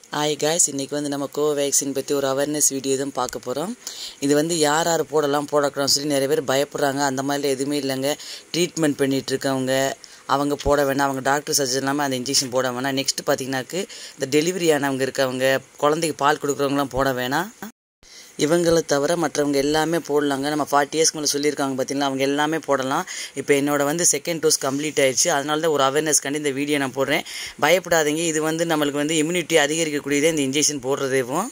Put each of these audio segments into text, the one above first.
hi guys இன்றைக்கி வந்து நம்ம கோவேக்சின் பற்றி ஒரு அவேர்னஸ் வீடியோ தான் பார்க்க போகிறோம் இது வந்து யார் யார் போடலாம் போடக்கூடாதுன்னு சொல்லி நிறைய பேர் பயப்படுறாங்க அந்த மாதிரிலாம் எதுவுமே இல்லைங்க ட்ரீட்மெண்ட் பண்ணிகிட்டு இருக்கவங்க அவங்க போட வேணாம் அவங்க டாக்டர் சஜஷன் இல்லாமல் அந்த இன்ஜெக்ஷன் போட வேணாம் நெக்ஸ்ட் பார்த்தீங்கன்னாக்கு இந்த டெலிவரி ஆனவங்க இருக்கவங்க குழந்தைக்கு பால் கொடுக்குறவங்களாம் போட வேணாம் இவங்களை தவிர மற்றவங்க எல்லாமே போடலாங்க நம்ம ஃபார்ட்டி இயர்ஸ்க்கு மேலே சொல்லியிருக்காங்க பார்த்தீங்களா அவங்க எல்லாமே போடலாம் இப்போ என்னோட வந்து செகண்ட் டோஸ் கம்ப்ளீட் ஆயிடுச்சு அதனால தான் ஒரு அவேர்னஸ்க்காண்டி இந்த வீடியோ நான் போடுறேன் பயப்படாதீங்க இது வந்து நம்மளுக்கு வந்து இம்யூனிட்டி அதிகரிக்கக்கூடியதே இந்த இன்ஜெக்ஷன் போடுறதேவும்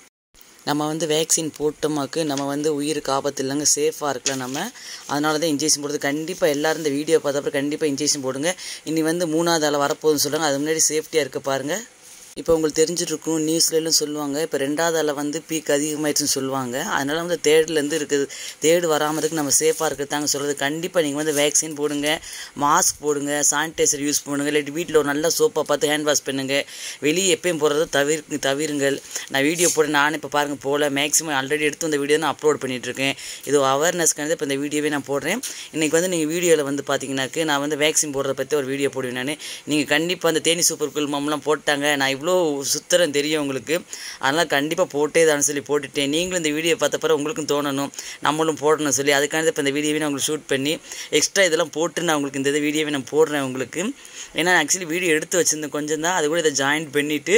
நம்ம வந்து வேக்சின் போட்டோமாக்கு நம்ம வந்து உயிருக்கு ஆபத்து இல்லைங்க சேஃபாக இருக்கலாம் நம்ம அதனால தான் இன்ஜெக்ஷன் போடுறது கண்டிப்பாக எல்லோரும் இந்த வீடியோ பார்த்தப்பறம் கண்டிப்பாக இன்ஜெக்ஷன் போடுங்க இனி வந்து மூணாவது ஆள் வரப்போகுதுன்னு சொல்லுவாங்க அது முன்னாடி சேஃப்டியாக இருக்க பாருங்கள் இப்போ உங்களுக்கு தெரிஞ்சிட்ருக்கும் நியூஸ்லலாம் சொல்லுவாங்க இப்போ ரெண்டாவது ஆள் வந்து பீக் அதிகமாயிடுச்சுன்னு சொல்லுவாங்க அதனால் வந்து தேர்ட்லேருந்து இருக்குது தேர்டு வராமல் இருக்கு நம்ம சேஃபாக இருக்கிறதாங்க சொல்கிறது கண்டிப்பாக நீங்கள் வந்து வேக்சின் போடுங்க மாஸ்க் போடுங்க சானிடைசர் யூஸ் பண்ணுங்க இல்லாட்டி வீட்டில் ஒரு நல்ல சோப்பை பார்த்து ஹேண்ட் வாஷ் பண்ணுங்க வெளியே எப்பயும் போடுறத தவிர தவிருங்கள் நான் வீடியோ போட நானும் இப்போ பாருங்கள் போகல மேக்ஸிமம் ஆல்ரெடி எடுத்து இந்த வீடியோ நான் அப்லோட் பண்ணிகிட்ருக்கேன் இது அவேர்னஸ்க்கானது இப்போ இந்த வீடியோவே நான் போடுறேன் இன்றைக்கி வந்து நீங்கள் வீடியோவில் வந்து பார்த்தீங்கன்னாக்கு நான் வந்து வேக்சின் போடுறத பற்றி ஒரு வீடியோ போடுவேன் நான் நீங்கள் கண்டிப்பாக அந்த தேனி சூப்பர் குல்மம்லாம் போட்டாங்க நான் இவ்வளோ சுத்தரம் தெரியும் உங்களுக்கு அதனால் கண்டிப்பாக போட்டே தான் சொல்லி போட்டுட்டேன் நீங்களும் இந்த வீடியோ பார்த்த பிறகு உங்களுக்கும் தோணணும் நம்மளும் போடணும் சொல்லி அதுக்காண்டி இப்போ இந்த வீடியோவே நான் உங்களுக்கு ஷூட் பண்ணி எக்ஸ்ட்ரா இதெல்லாம் போட்டு நான் உங்களுக்கு இந்த வீடியோவை நான் போடுறேன் உங்களுக்கு ஏன்னா ஆக்சுவலி வீடியோ எடுத்து வச்சுருந்தேன் கொஞ்சம் தான் அது கூட இதை ஜாயின் பண்ணிவிட்டு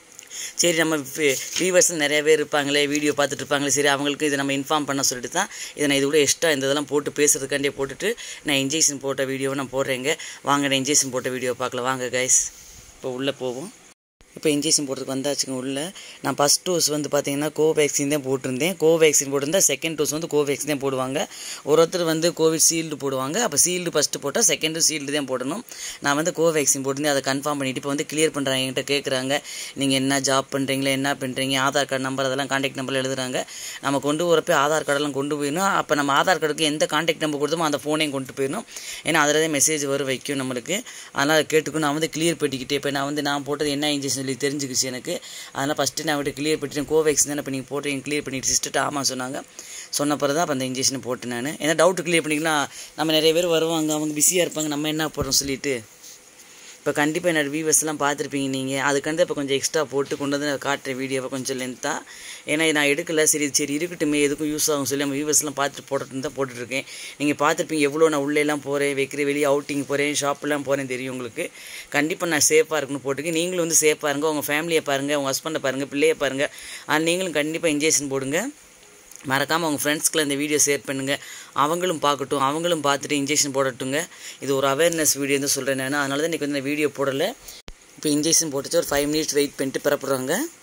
சரி நம்ம வியூவர்ஸ் நிறைய பேர் இருப்பாங்களே வீடியோ பார்த்துட்டு இருப்பாங்களே சரி அவங்களுக்கு இதை நம்ம இன்ஃபார்ம் பண்ண சொல்லிட்டு தான் இதை நான் இது கூட எக்ஸ்ட்ரா இந்த இதெல்லாம் போட்டு பேசுறதுக்காண்டியே போட்டுட்டு நான் இன்ஜெக்ஷன் போட்ட வீடியோவை நான் போடுறேங்க வாங்க நான் இன்ஜெக்ஷன் போட்ட வீடியோ பார்க்கலாம் வாங்க கைஸ் இப்போ உள்ளே போவோம் இப்போ இன்ஜெக்ஷன் போடுறதுக்கு வந்தாச்சுங்க உள்ள நான் ஃபஸ்ட் டோஸ் வந்து பார்த்தீங்கன்னா கோவேக்சின் தான் போட்டிருந்தேன் கோவேக்சின் போட்டிருந்தா செகண்ட் டோஸ் வந்து கோவேக்சின் தான் போடுவாங்க ஒருத்தர் வந்து கோவிட் சீல்டு போடுவாங்க அப்போ சீல்டு ஃபஸ்ட்டு போட்டால் செகண்டு சீல்டு தான் போடணும் நான் வந்து கோவேக்சின் போட்டிருந்தேன் அதை கன்ஃபார்ம் பண்ணிவிட்டு இப்போ வந்து கிளியர் பண்ணுறாங்க என்கிட்ட கேட்குறாங்க நீங்கள் என்ன ஜாப் பண்ணுறீங்களா என்ன பண்ணுறீங்க ஆதார் கார்டு நம்பர் அதெல்லாம் காண்டாக்ட் நம்பர் எழுதுறாங்க நம்ம கொண்டு வரப்போ ஆதார் கார்டெல்லாம் கொண்டு போயிடணும் அப்போ நம்ம ஆதார் கார்டுக்கு எந்த காண்டாக்ட் நம்பர் கொடுத்தோமோ அந்த ஃபோனையும் கொண்டு போயிடணும் ஏன்னா அதில் தான் மெசேஜ் வரும் வைக்கும் நம்மளுக்கு அதனால் கேட்டுக்கும் நான் வந்து கிளியர் பண்ணிக்கிட்டே இப்போ நான் வந்து நான் போட்டது என்ன இன்ஜெக்ஷன் சொல்லி தெரிஞ்சுக்கிச்சு எனக்கு அதனால் ஃபஸ்ட்டு நான் அவர்கிட்ட கிளியர் பண்ணிட்டேன் கோவேக்ஸ் தானே இப்போ நீங்கள் போட்டு கிளியர் பண்ணிட்டு சிஸ்டர்ட்டு ஆமாம் சொன்னாங்க சொன்ன பிறகு தான் அப்போ அந்த இன்ஜெக்ஷன் போட்டு நான் ஏன்னா டவுட்டு கிளியர் பண்ணிக்கலாம் நம்ம நிறைய பேர் வருவாங்க அவங்க பிஸியாக இருப்பாங்க நம்ம என்ன போடுறோம் சொல்லிட்டு இப்போ கண்டிப்பாக என்னோட வியூவர்ஸ்லாம் பார்த்துருப்பீங்க நீங்கள் அதுக்காண்டி இப்போ கொஞ்சம் எக்ஸ்ட்ரா போட்டு கொண்டு வந்து நான் காட்டுறேன் வீடியோவை கொஞ்சம் லென்த்தாக ஏன்னா நான் எடுக்கல சரி சரி இருக்கட்டுமே எதுக்கும் யூஸ் ஆகும் சொல்லி நம்ம வியூவர்ஸ்லாம் பார்த்துட்டு போட்டுட்டு தான் போட்டுட்ருக்கேன் நீங்கள் பார்த்துருப்பீங்க எவ்வளோ நான் உள்ளேலாம் போகிறேன் வைக்கிற வெளியே அவுட்டிங் போகிறேன் ஷாப்லாம் போகிறேன் தெரியும் உங்களுக்கு கண்டிப்பாக நான் சேஃபாக இருக்கணும் போட்டுக்கு நீங்களும் வந்து சேஃபாக இருங்க உங்கள் ஃபேமிலியை பாருங்கள் உங்கள் ஹஸ்பண்டை பாருங்கள் பிள்ளையை பாருங்கள் ஆனால் நீங்களும் கண்டிப்பாக இன்ஜெக்ஷன் போடுங்க மறக்காமல் அவங்க ஃப்ரெண்ட்ஸ்க்குலாம் இந்த வீடியோ ஷேர் பண்ணுங்கள் அவங்களும் பார்க்கட்டும் அவங்களும் பார்த்துட்டு இன்ஜெக்ஷன் போடட்டுங்க இது ஒரு அவேர்னஸ் வீடியோ தான் சொல்கிறேன் நான் அதனால தான் இன்றைக்கி வந்து இந்த வீடியோ போடலை இப்போ இன்ஜெக்ஷன் போட்டுச்சு ஒரு ஃபைவ் மினிட்ஸ் வெயிட் பண்ணிட்டு பிறப்புறாங்க